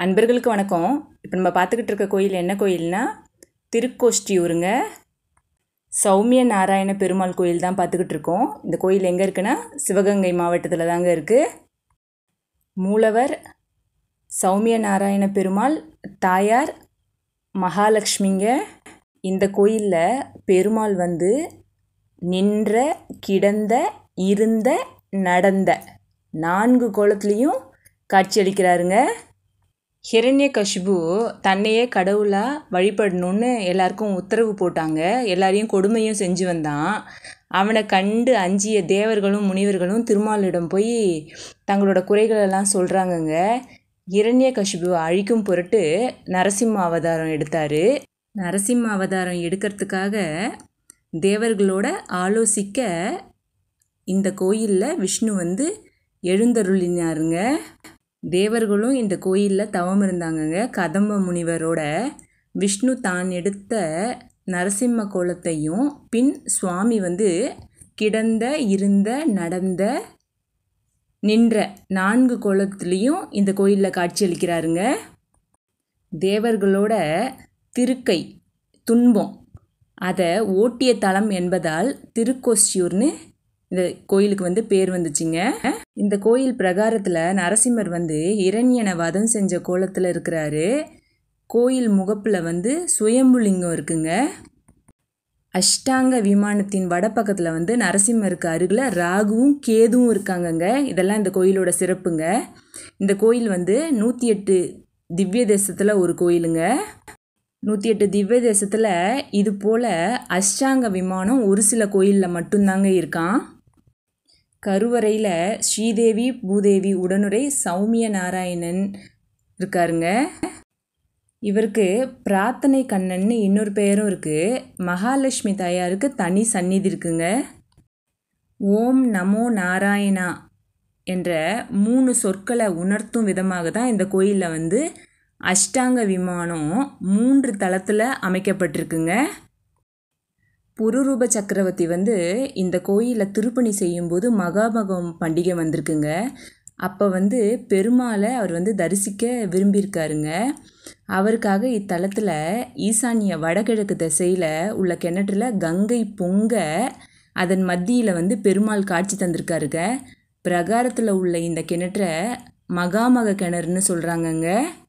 அன்பர்களுக்கு வணக்கம் இப்போ நம்ம பார்த்துக்கிட்டு இருக்க கோயில் என்ன கோயில்னா திருக்கோஷ்டியூருங்க சௌமிய நாராயண பெருமாள் கோயில் தான் பார்த்துக்கிட்டு இருக்கோம் இந்த கோயில் எங்கே இருக்குன்னா சிவகங்கை மாவட்டத்தில் தாங்க இருக்குது மூலவர் சௌமிய நாராயண பெருமாள் தாயார் மகாலட்சுமிங்க இந்த கோயிலில் பெருமாள் வந்து நின்ற கிடந்த இருந்த நடந்த நான்கு கோலத்துலேயும் காட்சியளிக்கிறாருங்க ஹிரண்ய கஷிபு தன்னையே கடவுளாக வழிபடணும்னு எல்லாருக்கும் உத்தரவு போட்டாங்க எல்லாரையும் கொடுமையும் செஞ்சு வந்தான் அவனை கண்டு அஞ்சிய தேவர்களும் முனிவர்களும் திருமாலிடம் போய் தங்களோட குறைகளெல்லாம் சொல்கிறாங்கங்க இரண்ய கஷிபுவை அழிக்கும் பொருட்டு நரசிம்ம அவதாரம் எடுத்தார் நரசிம்ம அவதாரம் எடுக்கிறதுக்காக தேவர்களோட ஆலோசிக்க இந்த கோயிலில் விஷ்ணு வந்து எழுந்தருளினாருங்க தேவர்களும் இந்த கோயிலில் தவம் இருந்தாங்கங்க கதம்ப முனிவரோட விஷ்ணு தான் எடுத்த நரசிம்ம கோலத்தையும் பின் சுவாமி வந்து கிடந்த இருந்த நடந்த நின்ற நான்கு கோலத்துலேயும் இந்த கோயிலில் காட்சியளிக்கிறாருங்க தேவர்களோட திருக்கை துன்பம் அதை ஓட்டிய தலம் என்பதால் திருக்கோஷ்டியூர்னு இந்த கோயிலுக்கு வந்து பேர் வந்துச்சுங்க இந்த கோயில் பிரகாரத்தில் நரசிம்மர் வந்து இரண்யனை வதம் செஞ்ச கோலத்தில் இருக்கிறாரு கோயில் முகப்பில் வந்து சுயம்புலிங்கம் இருக்குங்க அஷ்டாங்க விமானத்தின் வடப்பக்கத்தில் வந்து நரசிம்மருக்கு அருகில் ராகுவும் கேதுவும் இருக்காங்கங்க இதெல்லாம் இந்த கோயிலோட சிறப்புங்க இந்த கோயில் வந்து நூற்றி எட்டு திவ்ய தேசத்தில் ஒரு கோயிலுங்க நூற்றி எட்டு திவ்ய தேசத்தில் இது போல் அஷ்டாங்க விமானம் ஒரு சில கோயிலில் மட்டும்தாங்க இருக்கான் கருவறையில் ஸ்ரீதேவி பூதேவி உடனுரை சௌமிய நாராயணன் இருக்காருங்க இவருக்கு பிரார்த்தனை கண்ணன்னு இன்னொரு பெயரும் இருக்குது மகாலட்சுமி தாயாருக்கு தனி சந்நிதி இருக்குங்க ஓம் நமோ நாராயணா என்ற மூணு சொற்களை உணர்த்தும் விதமாக தான் இந்த கோயிலில் வந்து அஷ்டாங்க விமானம் மூன்று தளத்தில் அமைக்கப்பட்டிருக்குங்க புருரூப சக்கரவர்த்தி வந்து இந்த கோயிலில் திருப்பணி செய்யும்போது மகாமகம் பண்டிகை வந்திருக்குங்க அப்போ வந்து பெருமாளை அவர் வந்து தரிசிக்க விரும்பியிருக்காருங்க அவருக்காக இத்தலத்தில் ஈசானிய வடகிழக்கு திசையில் உள்ள கிணற்றில் கங்கை பொங்க அதன் மத்தியில் வந்து பெருமாள் காட்சி தந்திருக்காருங்க பிரகாரத்தில் உள்ள இந்த கிணற்றை மகாமக கிணறுன்னு சொல்கிறாங்கங்க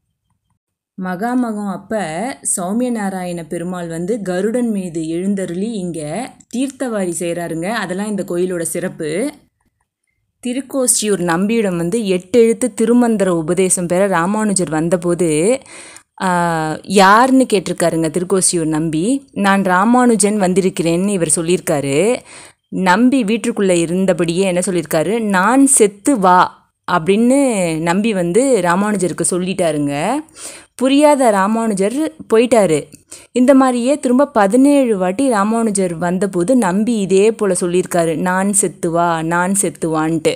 மகாமகம் அப்போ சௌமிய நாராயண பெருமாள் வந்து கருடன் மீது எழுந்தருளி இங்கே தீர்த்தவாரி செய்கிறாருங்க அதெல்லாம் இந்த கோயிலோட சிறப்பு திருக்கோஷ்டியூர் நம்பியிடம் வந்து எட்டு எழுத்து திருமந்திர உபதேசம் பெற ராமானுஜர் வந்தபோது யாருன்னு கேட்டிருக்காருங்க திருக்கோஷ்டியூர் நம்பி நான் ராமானுஜன் வந்திருக்கிறேன்னு இவர் சொல்லியிருக்காரு நம்பி வீட்டுக்குள்ளே இருந்தபடியே என்ன சொல்லியிருக்காரு நான் செத்து வா அப்படின்னு நம்பி வந்து ராமானுஜருக்கு சொல்லிட்டாருங்க புரியாத ராமானுஜர் போயிட்டாரு இந்த மாதிரியே திரும்ப பதினேழு வாட்டி ராமானுஜர் வந்தபோது நம்பி இதே போல் சொல்லியிருக்காரு நான் செத்துவா நான் செத்துவான்ட்டு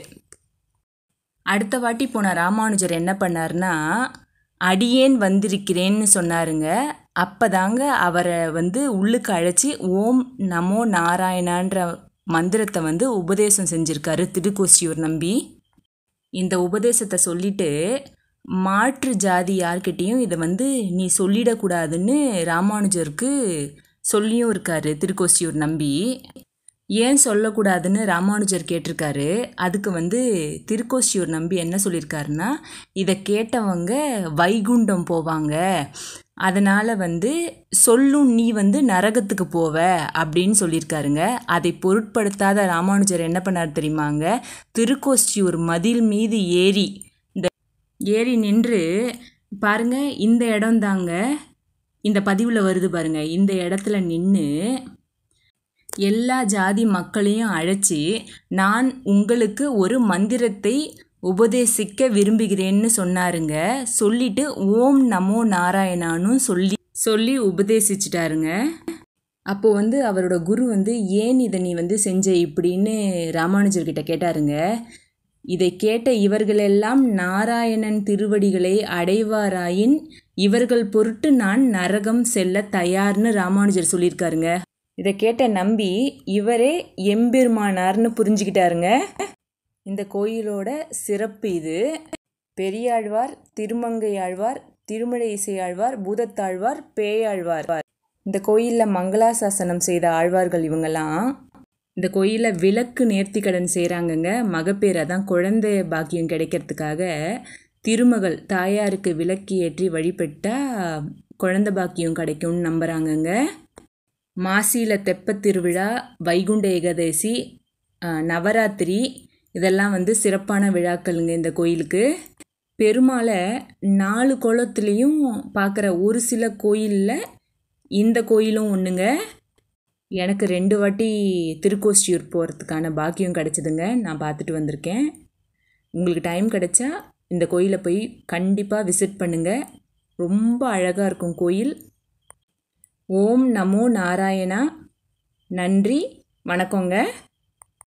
அடுத்த வாட்டி போன ராமானுஜர் என்ன பண்ணார்னா அடியேன் வந்திருக்கிறேன்னு சொன்னாருங்க அப்போதாங்க அவரை வந்து உள்ளுக்கு அழைச்சி ஓம் நமோ நாராயணான்ற மந்திரத்தை வந்து உபதேசம் செஞ்சுருக்காரு திருக்கோசியூர் நம்பி இந்த உபதேசத்தை சொல்லிட்டு மாற்று ஜாதி யார்கிட்டேயும் இதை வந்து நீ சொல்லிடக்கூடாதுன்னு ராமானுஜருக்கு சொல்லியும் இருக்காரு திருக்கோசியூர் நம்பி ஏன் சொல்லக்கூடாதுன்னு ராமானுஜர் கேட்டிருக்காரு அதுக்கு வந்து திருக்கோசியூர் நம்பி என்ன சொல்லியிருக்காருன்னா இதை கேட்டவங்க வைகுண்டம் போவாங்க அதனால் வந்து சொல்லும் நீ வந்து நரகத்துக்கு போவ அப்படின்னு சொல்லியிருக்காருங்க அதை பொருட்படுத்தாத ராமானுஜர் என்ன பண்ணார் தெரியுமாங்க திருக்கோஷ்டியூர் மதில் மீது ஏறி இந்த ஏறி நின்று பாருங்க இந்த இடம் தாங்க இந்த பதிவில் வருது பாருங்க இந்த இடத்துல நின்று எல்லா ஜாதி மக்களையும் அழைச்சி நான் உங்களுக்கு ஒரு மந்திரத்தை உபதேசிக்க விரும்புகிறேன்னு சொன்னாருங்க சொல்லிட்டு ஓம் நமோ நாராயணான்னு சொல்லி சொல்லி உபதேசிச்சிட்டாருங்க அப்போ வந்து அவரோட குரு வந்து ஏன் இதை நீ வந்து செஞ்ச இப்படின்னு ராமானுஜர்கிட்ட கேட்டாருங்க இதை கேட்ட இவர்களெல்லாம் நாராயணன் திருவடிகளை அடைவாராயின் இவர்கள் பொருட்டு நான் நரகம் செல்ல தயார்னு ராமானுஜர் சொல்லியிருக்காருங்க இதை கேட்ட நம்பி இவரே எம்பெருமானார்னு புரிஞ்சுக்கிட்டாருங்க இந்த கோயிலோட சிறப்பு இது பெரியாழ்வார் திருமங்கையாழ்வார் திருமலை இசையாழ்வார் பூதத்தாழ்வார் பேயாழ்வார் இந்த கோயிலில் மங்களாசாசனம் செய்த ஆழ்வார்கள் இவங்கெல்லாம் இந்த கோயிலில் விளக்கு நேர்த்திக்கடன் செய்கிறாங்கங்க மகப்பேர் அதான் குழந்தை பாக்கியம் கிடைக்கிறதுக்காக திருமகள் தாயாருக்கு விளக்கு ஏற்றி வழிபட்டால் குழந்தை பாக்கியம் கிடைக்கும்னு நம்புகிறாங்கங்க மாசியில் தெப்பத் திருவிழா வைகுண்ட ஏகாதசி அஹ், நவராத்திரி இதெல்லாம் வந்து சிறப்பான விழாக்களுங்க இந்த கோயிலுக்கு பெருமாளை நாலு குளத்துலேயும் பார்க்குற ஒரு சில கோயிலில் இந்த கோயிலும் ஒன்றுங்க எனக்கு ரெண்டு வாட்டி திருக்கோஷ்டியூர் போகிறதுக்கான பாக்கியம் கிடச்சிதுங்க நான் பார்த்துட்டு வந்திருக்கேன் உங்களுக்கு டைம் கிடைச்சா இந்த கோயிலை போய் கண்டிப்பாக விசிட் பண்ணுங்கள் ரொம்ப அழகாக இருக்கும் கோயில் ஓம் நமோ நாராயணா நன்றி வணக்கங்க